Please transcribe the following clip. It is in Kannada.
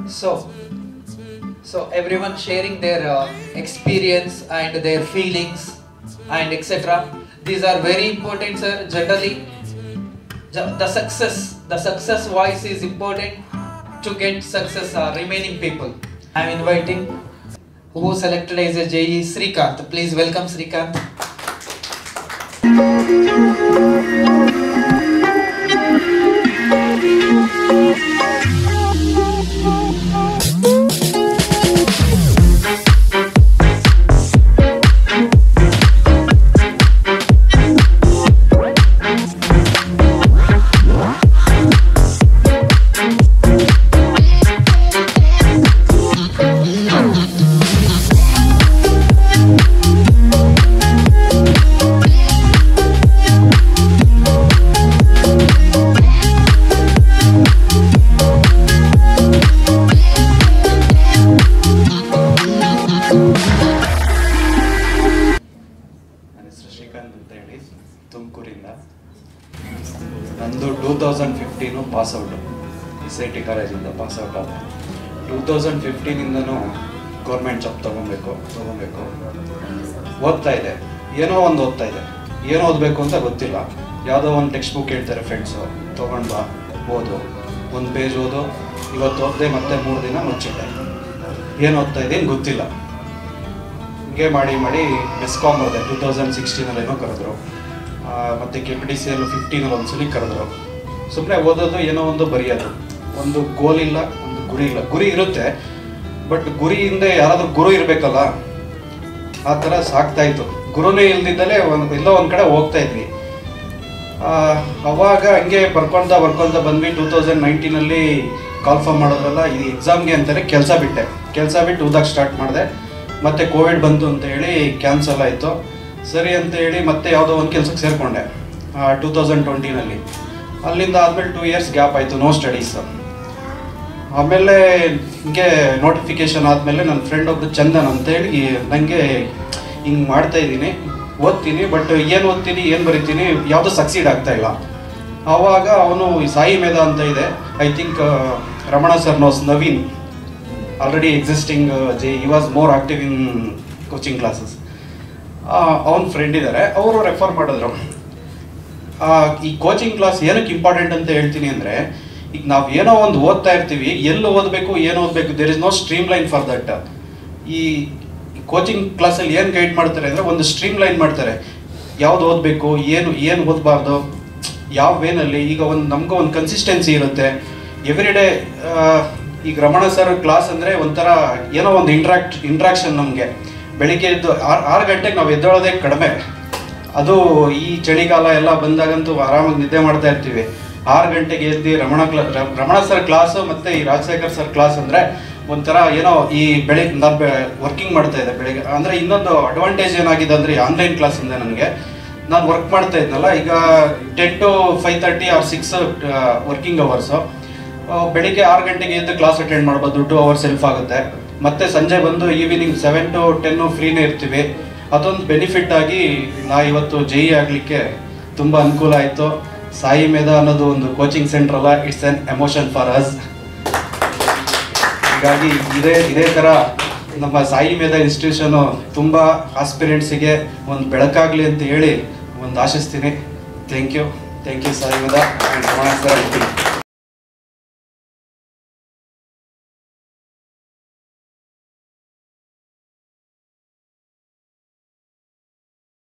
So, so everyone sharing their uh, experience and their feelings and etc. These are very important, sir. Generally, Ju- the success, the success voice is important to get success. Uh, remaining people. I am inviting who selected as a JE Srikanth. Please welcome Srikanth. ನನ್ನ ಹೆಸರು ಶ್ರೀಕಾಂತ್ ಅಂತ ಹೇಳಿ ತುಮಕೂರಿಂದ ನಂದು two thousand fifteen pass out S I T ಕಾಲೇಜಿಂದ ಪಾಸ್ ಔಟ್ ಆದ ಟೂ ತೌಸಂಡ್ ಫಿಫ್ಟೀನಿಂದನೂ ಗೌರ್ಮೆಂಟ್ ಜಾಬ್ ತೊಗೊಬೇಕು ತೊಗೊಬೇಕು ಓದ್ತಾ ಇದೆ ಏನೋ ಒಂದು ಓದ್ತಾ ಇದೆ ಏನು ಓದಬೇಕು ಅಂತ ಗೊತ್ತಿಲ್ಲ ಯಾವುದೋ ಒಂದು ಟೆಕ್ಸ್ಟ್ ಬುಕ್ ಹೇಳ್ತಾರೆ ಫ್ರೆಂಡ್ಸು ತೊಗೊಂಡು ಬಾ ಓದು ಒಂದು ಪೇಜ್ ಓದು ಇವತ್ತು ಓದ್ದೆ ಮತ್ತೆ ಮೂರು ದಿನ ಮುಚ್ಚಿಟ್ಟೆ ಏನು ಓದ್ತಾ ಇದ್ದೀನಿ ಗೊತ್ತಿಲ್ಲ ಹಿಂಗೆ ಮಾಡಿ ಮಾಡಿ ಮೆಸ್ಕಾಮ್ ಬರದೆ ಟೂ ತೌಸಂಡ್ ಸಿಕ್ಸ್ಟೀನಲ್ಲೇನೋ ಕರೆದ್ರು ಆ, ಮತ್ತೆ ಕೆ ಪಿ ಟಿ ಸಿ ಅಲ್ಲಿ ಫಿಫ್ಟೀನಲ್ಲಿ ಒಂದ್ಸಲಿ ಕರೆದ್ರು ಸುಮ್ಮನೆ ಓದೋದು ಏನೋ ಒಂದು ಬರೆಯೋದು ಒಂದು ಗೋಲ್ ಇಲ್ಲ ಒಂದು ಗುರಿ ಇಲ್ಲ ಗುರಿ ಇರುತ್ತೆ ಬಟ್ ಗುರಿ ಹಿಂದೆ ಯಾರಾದ್ರೂ ಗುರು ಇರಬೇಕಲ್ಲ ಆ ಥರ ಸಾಕ್ತಾ ಇತ್ತು ಗುರುನೇ ಇಲ್ದಿದ್ದಲೇ ಒಂದು ಎಲ್ಲೋ ಒಂದು ಕಡೆ ಹೋಗ್ತಾ ಇದ್ವಿ ಆ, ಅವಾಗ ಹಂಗೆ ಬರ್ಕೊಳ್ತಾ ಬರ್ಕೊಳ್ತಾ ಬಂದ್ವಿ ಟೂ ತೌಸಂಡ್ ನೈನ್ಟೀನಲ್ಲಿ ಕಾಲ್ ಫಾರ್ಮ್ ಮಾಡೋದ್ರಲ್ಲ ಇದು ಎಕ್ಸಾಮ್ಗೆ ಅಂತಾನೆ ಕೆಲಸ ಬಿಟ್ಟೆ ಕೆಲಸ ಬಿಟ್ಟು ಓದಕ್ಕೆ ಸ್ಟಾರ್ಟ್ ಮಾಡಿದೆ ಮತ್ತೆ ಕೋವಿಡ್ ಬಂತು ಅಂತ ಹೇಳಿ ಕ್ಯಾನ್ಸಲ್ ಆಯಿತು ಸರಿ ಅಂತ ಹೇಳಿ ಮತ್ತೆ ಯಾವುದೋ ಒಂದು ಕೆಲಸಕ್ಕೆ ಸೇರಿಕೊಂಡೆ ಟೂ ತೌಸಂಡ್ ಟ್ವೆಂಟಿನಲ್ಲಿ ಅಲ್ಲಿಂದ ಆದ್ಮೇಲೆ ಟೂ ಇಯರ್ಸ್ ಗ್ಯಾಪ್ ಆಯಿತು ನೋ ಸ್ಟಡೀಸ್ ಆಮೇಲೆ ಹಿಂಗೆ ನೋಟಿಫಿಕೇಶನ್ ಆದಮೇಲೆ ನನ್ನ ಫ್ರೆಂಡ್ ಒಬ್ರು ಚಂದನ್ ಅಂತ ಹೇಳಿ ನನಗೆ ಹಿಂಗೆ ಮಾಡ್ತಾ ಇದ್ದೀನಿ ಓದ್ತೀನಿ ಬಟ್ ಏನು ಓದ್ತೀನಿ ಏನು ಬರಿತೀನಿ ಯಾವುದು ಸಕ್ಸೀಡ್ ಆಗ್ತಾ ಇಲ್ಲ ಆವಾಗ ಅವನು ಸಾಯಿ ಮೇಧ ಅಂತ ಇದೆ I think Ramana sir knows Naveen already existing J E was more active in coaching classes ಅವನ ಫ್ರೆಂಡ್ ಇದ್ದಾರೆ ಅವರು ರೆಫರ್ ಮಾಡಿದ್ರು ಆ, ಈ ಕೋಚಿಂಗ್ ಕ್ಲಾಸ್ ಏನಕ್ಕೆ ಇಂಪಾರ್ಟೆಂಟ್ ಅಂತ ಹೇಳ್ತೀನಿ ಅಂದರೆ ಈಗ ನಾವು ಏನೋ ಒಂದು ಓದ್ತಾ ಇರ್ತೀವಿ ಎಲ್ಲಿ ಓದಬೇಕು ಏನು ಓದಬೇಕು there is no stream line for that ಈ ಕೋಚಿಂಗ್ ಕ್ಲಾಸಲ್ಲಿ ಏನು ಗೈಡ್ ಮಾಡ್ತಾರೆ ಅಂದರೆ ಒಂದು ಸ್ಟ್ರೀಮ್ ಲೈನ್ ಮಾಡ್ತಾರೆ ಯಾವ್ದು ಓದಬೇಕು ಏನು ಏನು ಓದಬಾರ್ದು ಯಾವ ವೇನಲ್ಲಿ ಈಗ ಒಂದು ನಮಗೂ ಒಂದು ಕನ್ಸಿಸ್ಟೆನ್ಸಿ ಇರುತ್ತೆ ಎವ್ರಿ ಡೇ ಈಗ ರಮಣ ಸರ್ ಕ್ಲಾಸ್ ಅಂದರೆ ಒಂಥರ ಏನೋ ಒಂದು ಇಂಟ್ರಾಕ್ಟ್ ಇಂಟ್ರಾಕ್ಷನ್ ನಮಗೆ ಬೆಳಿಗ್ಗೆ ಎದ್ದು ಆರು ಆರು ಗಂಟೆಗೆ ನಾವು ಎದ್ದೇಳೋದೇ ಕಡಿಮೆ ಅದು ಈ ಚಳಿಗಾಲ ಎಲ್ಲ ಬಂದಾಗಂತೂ ಆರಾಮಾಗಿ ನಿದ್ದೆ ಮಾಡ್ತಾ ಇರ್ತೀವಿ ಆರು ಗಂಟೆಗೆ ಎದ್ದು ರಮಣ ಕ್ಲಾ ರ- ರಮಣ ಸರ್ ಕ್ಲಾಸು ಮತ್ತು ಈ ರಾಜಶೇಖರ್ ಸರ್ ಕ್ಲಾಸ್ ಅಂದರೆ ಒಂಥರ ಏನೋ ಈ ಬೆಳಿಗ್ಗೆ ನಾನು ವರ್ಕಿಂಗ್ ಮಾಡ್ತಾ ಇದ್ದೆ ಬೆಳಿಗ್ಗೆ ಅಂದರೆ ಇನ್ನೊಂದು ಅಡ್ವಾಂಟೇಜ್ ಏನಾಗಿದೆ ಅಂದರೆ ಆನ್ಲೈನ್ ಕ್ಲಾಸಿಂದ ನನಗೆ ನಾನು ವರ್ಕ್ ಮಾಡ್ತಾ ಇದ್ನಲ್ಲ ಈಗ ten to five thirty or six working hours ಬೆಳಿಗ್ಗೆ ಆರು ಗಂಟೆಗೆ ಎದ್ದು ಕ್ಲಾಸ್ ಅಟೆಂಡ್ ಮಾಡ್ಬೋದು ಟು ಅವರ್ಸ್ ಹೆಲ್ಪ್ ಆಗುತ್ತೆ ಮತ್ತೆ ಸಂಜೆ ಬಂದು ಈವ್ನಿಂಗ್ ಸೆವೆನ್ ಟು ಟೆನ್ನು ಫ್ರೀನೇ ಇರ್ತೀವಿ ಅದೊಂದು ಬೆನಿಫಿಟ್ ಆಗಿ ನಾ ಇವತ್ತು ಜೈ ಆಗಲಿಕ್ಕೆ ತುಂಬ ಅನುಕೂಲ ಆಯಿತು ಸಾಯಿ ಮೇಧ ಅನ್ನೋದು ಒಂದು ಕೋಚಿಂಗ್ ಸೆಂಟರ್ ಅಲ್ಲ it's an emotion for us ಹೀಗಾಗಿ ಇದೇ ಇದೇ ಥರ ನಮ್ಮ ಸಾಯಿ ಮೇಧ ಇನ್ಸ್ಟಿಟ್ಯೂಷನು ತುಂಬ ಆಸ್ಪಿರೆಂಟ್ಸಿಗೆ ಒಂದು ಬೆಳಕಾಗಲಿ ಅಂತ ಹೇಳಿ ಒಂದು ಆಶಿಸ್ತೀನಿ thank you thank you Sai Medha and Ramana sir